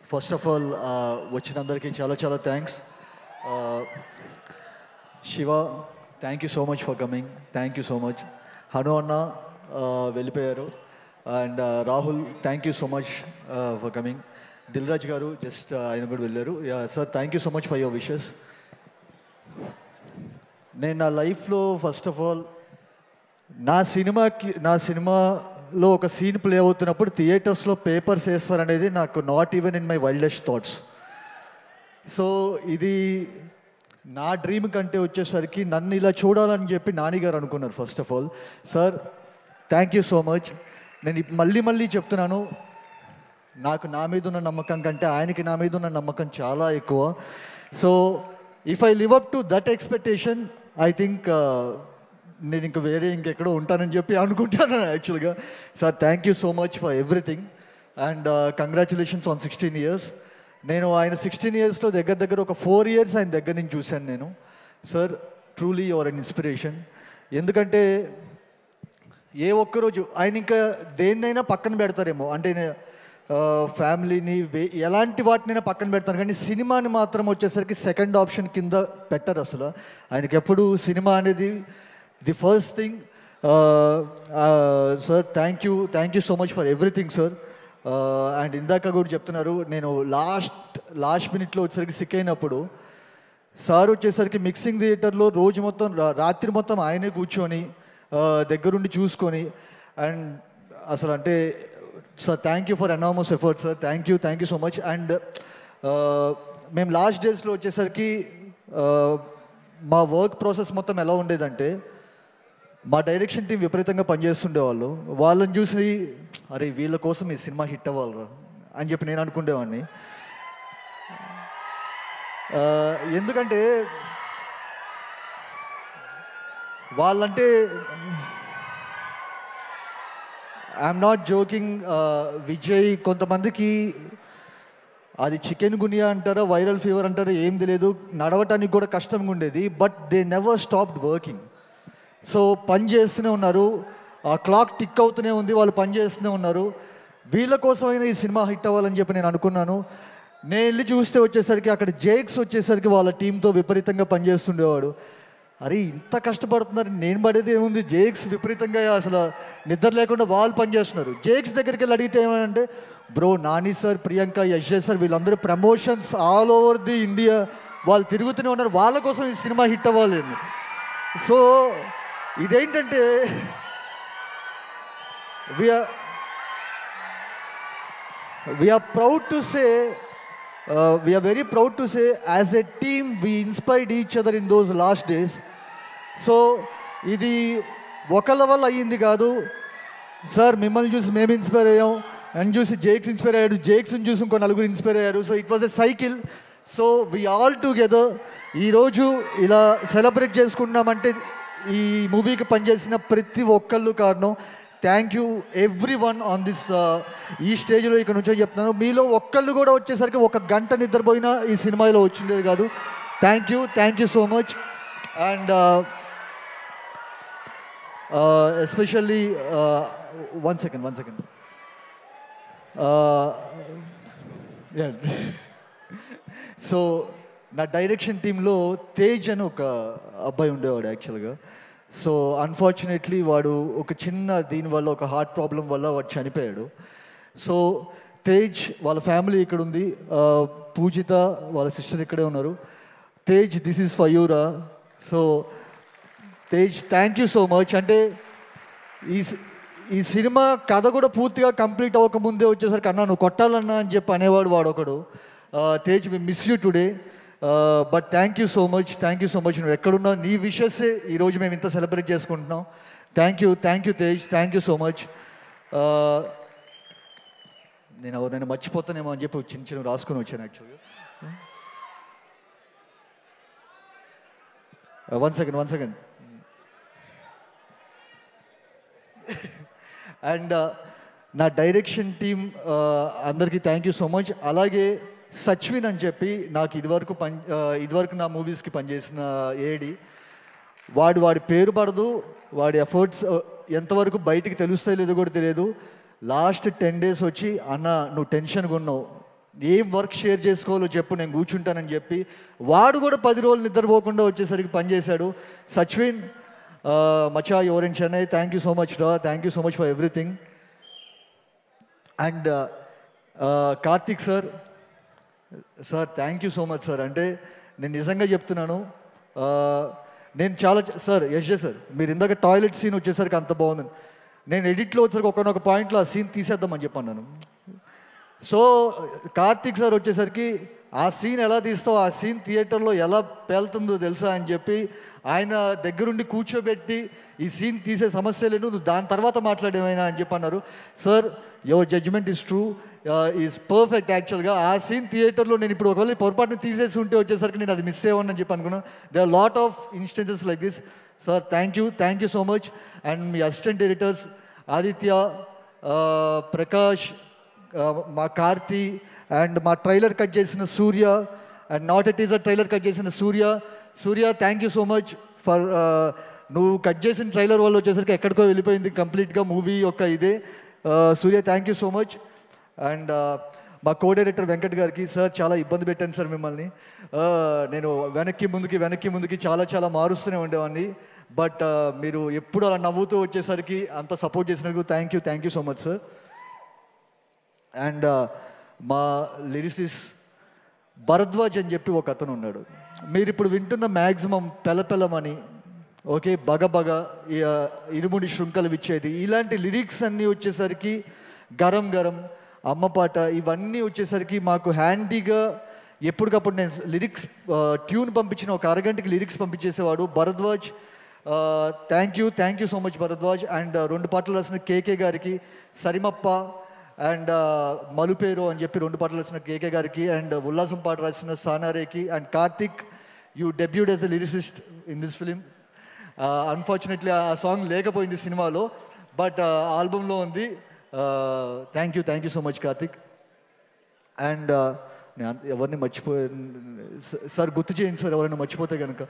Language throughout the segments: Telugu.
ఫస్ట్ ఆఫ్ ఆల్ వచ్చినందరికీ చాలా చాలా thanks Shiva thank you so much for coming thank you so much Hanu అన్న uh, వెళ్ళిపోయారు and Rahul thank you so much for coming Dilraj garu just ఆయన కూడా వెళ్ళారు sir thank you so much for your wishes నేను నా లైఫ్లో ఫస్ట్ ఆఫ్ ఆల్ నా సినిమాకి నా సినిమాలో ఒక సీన్ ప్లే అవుతున్నప్పుడు థియేటర్స్లో పేపర్స్ వేస్తారనేది నాకు not even in my wildest thoughts so ఇది నా డ్రీమ్ కంటే వచ్చేసరికి నన్ను ఇలా చూడాలని చెప్పి నానిగారు అనుకున్నారు first of all sir thank you so much నేను ఇప్- మళ్ళీ మళ్ళీ చెప్తున్నాను నాకు నా మీద ఉన్న నమ్మకం కంటే ఆయనకి నా మీద ఉన్న నమ్మకం చాలా ఎక్కువ so if I live up to that expectation I think నేను ఇంక వేరే ఇంకెక్కడో ఉంటానని చెప్పి అనుకుంటాను యాక్చువల్గా sir thank you so much for everything and congratulations on sixteen years నేను ఆయన సిక్స్టీన్ ఇయర్స్లో దగ్గర దగ్గర ఒక ఫోర్ ఇయర్స్ ఆయన దగ్గర నుంచి చూశాను నేను sir truly your an inspiration ఎందుకంటే ఏ ఒక్కరోజు ఆయన ఇంకా దేన్నైనా పక్కన పెడతారేమో అంటే ఫ్యామిలీని వే- ఎలాంటి వాటినైనా పక్కన పెడతారు కానీ సినిమాని మాత్రం వచ్చేసరికి సెకండ్ ఆప్షన్ కింద పెట్టరు అసలు ఆయనకి ఎప్పుడు సినిమా అనేది the first thing sir thank you thank you so much for everything sir and ఇందాక కూడా చెప్తున్నారు నేను లాస్ట్ లాస్ట్ మినిట్లో వచ్చేసరికి సిక్ అయినప్పుడు సార్ వచ్చేసరికి మిక్సింగ్ థియేటర్లో రోజు మొత్తం రా- రాత్రి మొత్తం ఆయనే కూర్చొని ఆ, దగ్గరుండి చూసుకొని అండ్ అసలు అంటే sir thank you for enormous effort sir thank you thank you so much and మేము లాస్ట్ డేస్లో వచ్చేసరికి ఆ, మా వర్క్ ప్రాసెస్ మొత్తం ఎలా ఉండేదంటే మా డైరెక్షన్ టీం విపరీతంగా పనిచేస్తుండేవాళ్ళు వాళ్ళని చూసి అరే వీళ్ళ కోసం ఈ సినిమా హిట్ అవ్వాలరా అని చెప్పి నేను అనుకునేవాడిని ఆ, ఎందుకంటే వాళ్ళంటే ఐఎమ్ నాట్ జోకింగ్ విజయ్ కొంతమందికి అది చికెన్ గునియా అంటారో వైరల్ ఫీవర్ అంటారో ఏం తెలియదు నడవటానికి కూడా కష్టంగా ఉండేది but they never stopped working so పని చేస్తూనే ఉన్నారు ఆ క్లాక్ టిక్ అవుతూనే ఉంది వాళ్ళు పని చేస్తూనే ఉన్నారు వీళ్ళ కోసమైనా ఈ సినిమా హిట్ అవ్వాలని చెప్పి నేను అనుకున్నాను నేను వెళ్ళి చూస్తే వచ్చేసరికి అక్కడ జేక్స్ వచ్చేసరికి వాళ్ళ టీంతో విపరీతంగా పనిచేస్తుండేవాడు అరే ఇంత కష్టపడుతున్నారు నేను పడేది ఏముంది జేక్స్ విపరీతంగా అసలు నిద్ర లేకుండా వాళ్ళు పనిచేస్తున్నారు జేక్స్ దగ్గరికి వెళ్ళి అడిగితే ఏమంటే bro Nani sir Priyanka Yash sir వీళ్ళందరూ promotions all over the India వాళ్ళు తిరుగుతూనే ఉన్నారు వాళ్ళ కోసం ఈ సినిమా హిట్ అవ్వాలి సో ఇదేంటంటే we're we are proud to say uh, we are very proud to say as a team we inspired each other in those last days so ఇది ఒకళ్ళ వల్ల అయ్యింది కాదు సార్ మిమ్మల్ని చూసి మేము ఇన్స్పైర్ అయ్యాం నన్ను చూసి జేక్స్ ఇన్స్పైర్ అయ్యాడు జేక్స్ని చూసి ఇంకో నలుగురు ఇన్స్పైర్ అయ్యారు so it was a cycle so we all together ఈరోజు ఇలా సెలబ్రేట్ చేసుకున్నామంటే ఈ మూవీకి పనిచేసిన ప్రతి ఒక్కళ్ళు కారణం thank you everyone on this ఈ స్టేజ్లో ఇక్కడ నుంచో చెప్తున్నాను మీలో ఒక్కళ్ళు కూడా వచ్చేసరికి ఒక గంట నిద్రపోయినా ఈ సినిమాలో వచ్చిండేది కాదు thank you thank you so much and especially one second one second so నా డైరెక్షన్ టీంలో తేజ్ అని ఒక అబ్బాయి ఉండేవాడు యాక్చువల్గా సో అన్ఫార్చునేట్లీ వాడు ఒక చిన్న దీనివల్ల ఒక హార్ట్ ప్రాబ్లం వల్ల వాడు చనిపోయాడు సో తేజ్ వాళ్ళ ఫ్యామిలీ ఇక్కడ ఉంది ఆ, పూజిత వాళ్ళ సిస్టర్ ఇక్కడే ఉన్నారు తేజ్ దిస్ ఈజ్ ఫర్ యూరా so Tej thank you so much అంటే ఈ సి- ఈ సినిమా కథ కూడా పూర్తిగా కంప్లీట్ అవ్వకముందే వచ్చేసరికి అన్నా నువ్వు కొట్టాలన్నా అని చెప్పి అనేవాడు వాడు ఒకడు ఆ, Tej we miss you today but thank you so much thank you so much నువ్వు ఎక్కడున్నావు నీ విషెస్సే ఈరోజు మేము ఇంత సెలబ్రేట్ చేసుకుంటున్నాం thank you thank you Tej thank you so much నేను ఎవరైనా మర్చిపోతానేమో అని చెప్పి చిన్న చిన్న రాసుకొని వచ్చాను యాక్చువల్గా one second one second and నా డైరెక్షన్ టీమ్ అందరికీ థ్యాంక్ యూ సో మచ్ అలాగే సచ్విన్ అని చెప్పి నాకు ఇదివరకు పని uh, ఇదివరకు నా మూవీస్కి పనిచేసిన ఏడి వాడు వాడి పేరు పడదు వాడి ఎఫర్ట్స్ ఎంతవరకు బయటికి తెలుస్తాయి లేదో కూడా తెలియదు లాస్ట్ టెన్ డేస్ వచ్చి అన్న నువ్వు టెన్షన్గా ఉన్నావు ఏం వర్క్ షేర్ చేసుకోవాలో చెప్పు నేను కూర్చుంటానని చెప్పి వాడు కూడా పది రోజులు నిద్రపోకుండా వచ్చేసరికి పనిచేశాడు సచ్విన్ మచా your in Chennai thank you so much రా thank you so much for everything and Karthik sir sir thank you so much sir అంటే నేను నిజంగా చెప్తున్నాను ఆ, నేను చాలా చ- సార్ యశ్ సార్ మీరు ఇందాక టాయిలెట్ సీన్ వచ్చేసరికి అంత బాగుంది నేను ఎడిట్లో వచ్చేసరికి ఒకనొక పాయింట్లో ఆ సీన్ తీసేద్దామని చెప్పన్నాను సో కార్తిక్ సార్ వచ్చేసరికి ఆ సీన్ ఎలా తీస్తావు ఆ సీన్ థియేటర్లో ఎలా పేలుతుందో తెలుసా అని చెప్పి ఆయన దగ్గరుండి కూర్చోబెట్టి ఈ సీన్ తీసే సమస్య లేదు నువ్వు దాని తర్వాత మాట్లాడేమైనా అని చెప్పి అన్నారు sir your judgement is true is perfect యాక్చువల్గా ఆ సీన్ థియేటర్లో నేను ఇప్పుడు ఒకవేళ పొరపాటున తీసేసి ఉంటే వచ్చేసరికి నేను అది మిస్ అయ్యాను చెప్పి అనుకున్నాను they are lot of instances like this sir thank you thank you so much and మీ అసిస్టెంట్ ఎడిటర్స్ ఆదిత్య ఆ, ప్రకాష్ ఆ, మా కార్తి అండ్ మా ట్రైలర్ కట్ చేసిన Surya and not at is a trailer cut చేసిన Surya Surya thank you so much for నువ్వు కట్ చేసిన ట్రైలర్ వల్ల వచ్చేసరికి ఎక్కడికో వెళ్ళిపోయింది కంప్లీట్గా మూవీ యొక్క ఇదే ఆ, Surya thank you so much and మా కో డైరెక్టర్ వెంకట్ గారికి సార్ చాలా ఇబ్బంది పెట్టాను సార్ మిమ్మల్ని ఆ, నేను వెనక్కి ముందుకి వెనక్కి ముందుకి చాలా చాలా మారుస్తూనే ఉండేవాడిని బట్ మీరు ఎప్పుడు అలా నవ్వుతూ వచ్చేసరికి అంత సపోర్ట్ చేసినందుకు thank you thank you so much sir and మా లిరిసిస్ భరద్వాజ్ అని చెప్పి ఒక అతను ఉన్నాడు మీరు ఇప్పుడు వింటున్న మ్యాక్సిమం పెలపెలమని ఓకే బగ బగ ఈ, ఆ, ఇరుముడి శృంఖలు ఇచ్చేది ఇలాంటి లిరిక్స్ అన్నీ వచ్చేసరికి గరం గరం అమ్మ పాట ఇవన్నీ వచ్చేసరికి మాకు హ్యాండీగా ఎప్పటికప్పుడు నేను లిరిక్స్ ట్యూన్ పంపించిన ఒక అరగంటకి లిరిక్స్ పంపించేసేవాడు Bharadwaj thank you thank you so much Bharadwaj and రెండు పాటలు రాసిన కేకే గారికి సరిమప్ప అండ్ మలుపేరు అని చెప్పి రెండు పాటలు రాసిన కేకే గారికి అండ్ ఉల్లాసం పాట రాసిన సానారేకి and Karthik you debuted as a lyricist in this film unfortunately ఆ సాంగ్ లేకపోయింది సినిమాలో బట్ ఆల్బంలో ఉంది thank you thank you so much Karthik and నేను అంత- ఎవరిని మర్చిపోయే సార్ గుర్తు చేయండి సార్ ఎవరైనా మర్చిపోతే కనుక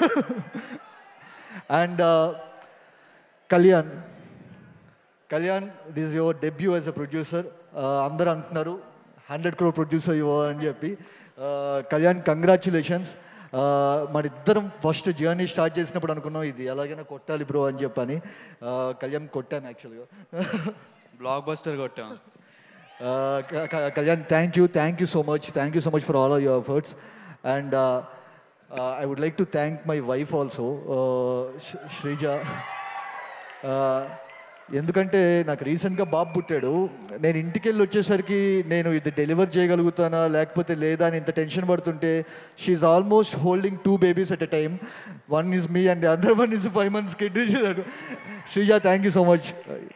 and Kalyan Kalyan this your debut as a producer అందరూ అంటున్నారు హండ్రెడ్ క్రోర్ ప్రొడ్యూసర్ యువర్ అని చెప్పి Uh, కళ్యాణ్ కంగ్రాచులేషన్స్ మన ఇద్దరం ఫస్ట్ జర్నీ స్టార్ట్ చేసినప్పుడు అనుకున్నాం ఇది ఎలాగైనా కొట్టాలి బ్రో అని చెప్పని Uh, కళ్యాణ్ కొట్టాను యాక్చువల్గా బ్లాక్ బస్టర్ కొట్టాం Uh, Ka- Ka- Kalyan, thank you, thank you so much, thank you so much for all of your efforts, and uh, uh, I would like to thank my wife also, uh, Sh- Shrija. Uh, ఎందుకంటే నాకు రీసెంట్గా బాబు పుట్టాడు నేను ఇంటికి వెళ్ళి వచ్చేసరికి నేను ఇది డెలివర్ చేయగలుగుతానా లేకపోతే లేదా అని ఇంత టెన్షన్ పడుతుంటే she almost holding two babies at a time one is me and other one is five months kid Sreeja thank you so much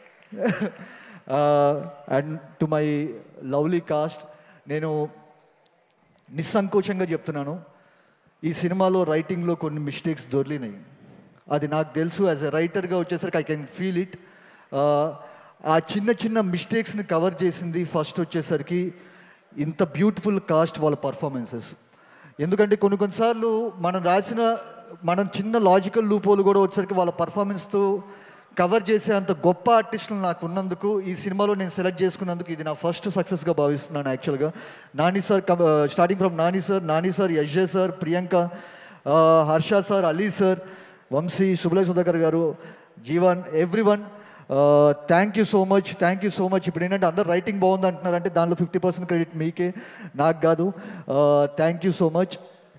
and to my lovely cast నేను నిస్సంకోచంగా చెప్తున్నాను ఈ సినిమాలో రైటింగ్లో కొన్ని మిస్టేక్స్ దొరికినాయి అది నాకు తెలుసు యాజ్ ఎ రైటర్గా వచ్చేసరికి ఐ కెన్ ఫీల్ ఇట్ ఆ చిన్న చిన్న మిస్టేక్స్ని కవర్ చేసింది ఫస్ట్ వచ్చేసరికి ఇంత బ్యూటిఫుల్ కాస్ట్ వాళ్ళ పర్ఫార్మెన్సెస్ ఎందుకంటే కొన్ని కొన్నిసార్లు మనం రాసిన మనం చిన్న లాజికల్ లూపోలు కూడా వచ్చేసరికి వాళ్ళ పర్ఫార్మెన్స్తో కవర్ చేసే అంత గొప్ప ఆర్టిస్టులు నాకు ఉన్నందుకు ఈ సినిమాలో నేను సెలెక్ట్ చేసుకున్నందుకు ఇది నా ఫస్ట్ సక్సెస్గా భావిస్తున్నాను యాక్చువల్గా Nani sir starting from Nani sir Nani sir యజ్జే సార్ ప్రియాంక ఆ, హర్ష సార్ అలీ సార్ వంశీ సుబలయ Sudhakar garu Jeevan everyone thank you so much thank you so much ఇప్పుడు ఏంటంటే అందరు రైటింగ్ బాగుంది అంటున్నారు అంటే దానిలో ఫిఫ్టీ పర్సెంట్ క్రెడిట్ మీకే నాకు కాదు thank you so much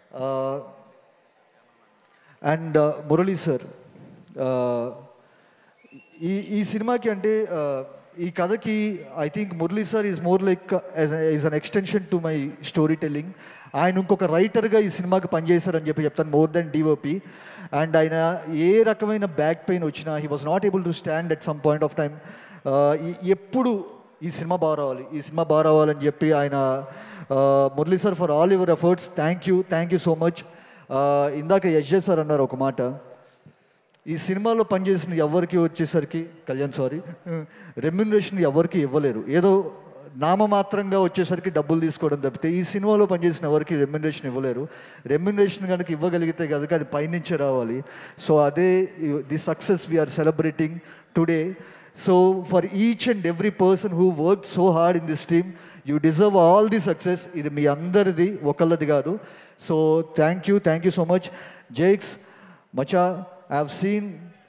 and Murali sir ఈ ఈ సినిమాకి అంటే ఆ, ఈ కథకి I think Murali sir is more like is an extension to my storytelling ఆయన ఇంకొక రైటర్గా ఈ సినిమాకి పనిచేశారని చెప్పి చెప్తాను మోర్ దెన్ డిఓపి అండ్ ఆయన ఏ రకమైన బ్యాక్ పెయిన్ వచ్చినా he was not able to stand at some point of time ఎప్పుడు ఈ సినిమా బాగా రావాలి ఈ సినిమా బాగా రావాలని చెప్పి ఆయన Murali sir for all your efforts thank you thank you so much ఇందాక యజ్జే సార్ అన్నారు ఒక మాట ఈ సినిమాలో పనిచేసిన ఎవరికి వచ్చేసరికి కళ్యాణ్ సారీ రెమ్యునరేషన్ ఎవరికి ఇవ్వలేరు ఏదో నామమాత్రంగా వచ్చేసరికి డబ్బులు తీసుకోవడం తప్పితే ఈ సినిమాలో పనిచేసిన ఎవరికి రెమ్యునరేషన్ ఇవ్వలేరు రెమ్యునరేషన్ కనుక ఇవ్వగలిగితే కనుక అది పైనుంచే రావాలి సో అదే the success we're celebrating today so for each and every person who work so hard in this team you deserve all the success ఇది మీ అందరిది ఒకళ్ళది కాదు so thank you thank you so much Jakes మచా ఐ హ్యావ్ సీన్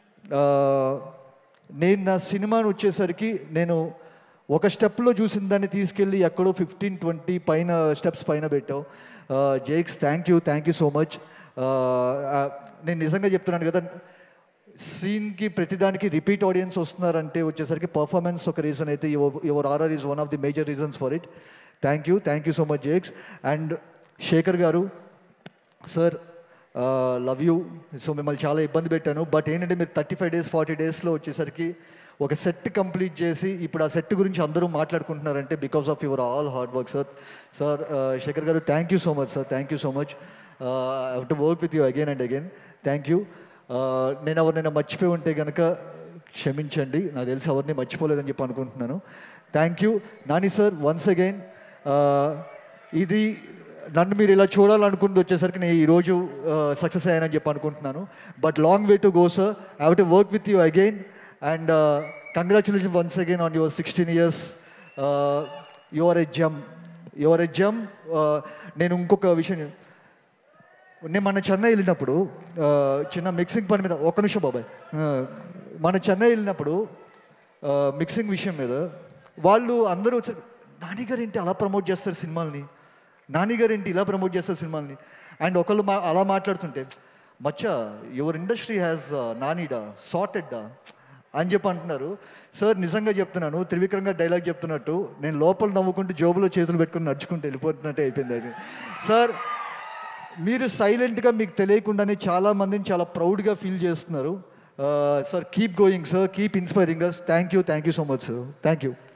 నేను నా సినిమాను వచ్చేసరికి నేను ఒక స్టెప్లో చూసిన దాన్ని తీసుకెళ్ళి ఎక్కడో ఫిఫ్టీన్ ట్వంటీ పైన స్టెప్స్ పైన పెట్టావు Jakes thank you thank you so much నేను నిజంగా చెప్తున్నాను కదా సీన్కి ప్రతిదానికి రిపీట్ ఆడియన్స్ వస్తున్నారంటే వచ్చేసరికి పర్ఫార్మెన్స్ ఒక రీజన్ అయితే your RR is one of the major reasons for it thank you thank you so much Jakes and Shekhar garu sir love you so మిమ్మల్ని చాలా ఇబ్బంది పెట్టాను బట్ ఏంటంటే మీరు థర్టీ ఫైవ్ డేస్ ఫార్టీ డేస్లో వచ్చేసరికి ఒక సెట్ కంప్లీట్ చేసి ఇప్పుడు ఆ సెట్ గురించి అందరూ మాట్లాడుకుంటున్నారంటే because of your all hard work sir sir Shekhar garu thank you so much sir thank you so much I to work with you again and again thank you నేను ఎవరినైనా మర్చిపోయి ఉంటే కనుక క్షమించండి నాకు తెలిసి ఎవరిని మర్చిపోలేదని చెప్పి అనుకుంటున్నాను thank you Nani sir once again ఇది నన్ను మీరు ఇలా చూడాలనుకుంటూ వచ్చేసరికి నేను ఈరోజు సక్సెస్ అయ్యానని చెప్పి అనుకుంటున్నాను but long way to go sir I have to work with you again and congratulation once again on your sixteen years your a gem your a జమ్ నేను ఇంకొక విషయం నేను మన చెన్నై వెళ్ళినప్పుడు ఆ, చిన్న మిక్సింగ్ పని మీద ఒక్క నిమిషం బాబాయ్ ఆ, మన చెన్నై వెళ్ళినప్పుడు ఆ, మిక్సింగ్ విషయం మీద వాళ్ళు అందరూ వచ్చారు నానిగారు ఏంటి అలా ప్రమోట్ చేస్తారు సినిమాల్ని నానిగారు ఏంటి ఇలా ప్రమోట్ చేస్తారు సినిమాల్ని అండ్ ఒకళ్ళు మా అలా మాట్లాడుతుంటే మచ్చా యువర్ ఇండస్ట్రీ హ్యాస్ నానీడా సార్టెడ్డా అని చెప్పి అంటున్నారు సార్ నిజంగా చెప్తున్నాను త్రివిక్రంగా డైలాగ్ చెప్తున్నట్టు నేను లోపల నవ్వుకుంటూ జోబులో చేతులు పెట్టుకుని నడుచుకుంటూ వెళ్ళిపోతున్నట్టే అయిపోయింది అది సార్ మీరు సైలెంట్గా మీకు తెలియకుండానే చాలా మందిని చాలా ప్రౌడ్గా ఫీల్ చేస్తున్నారు sir keep going sir keep inspiring us thank you thank you so much sir thank you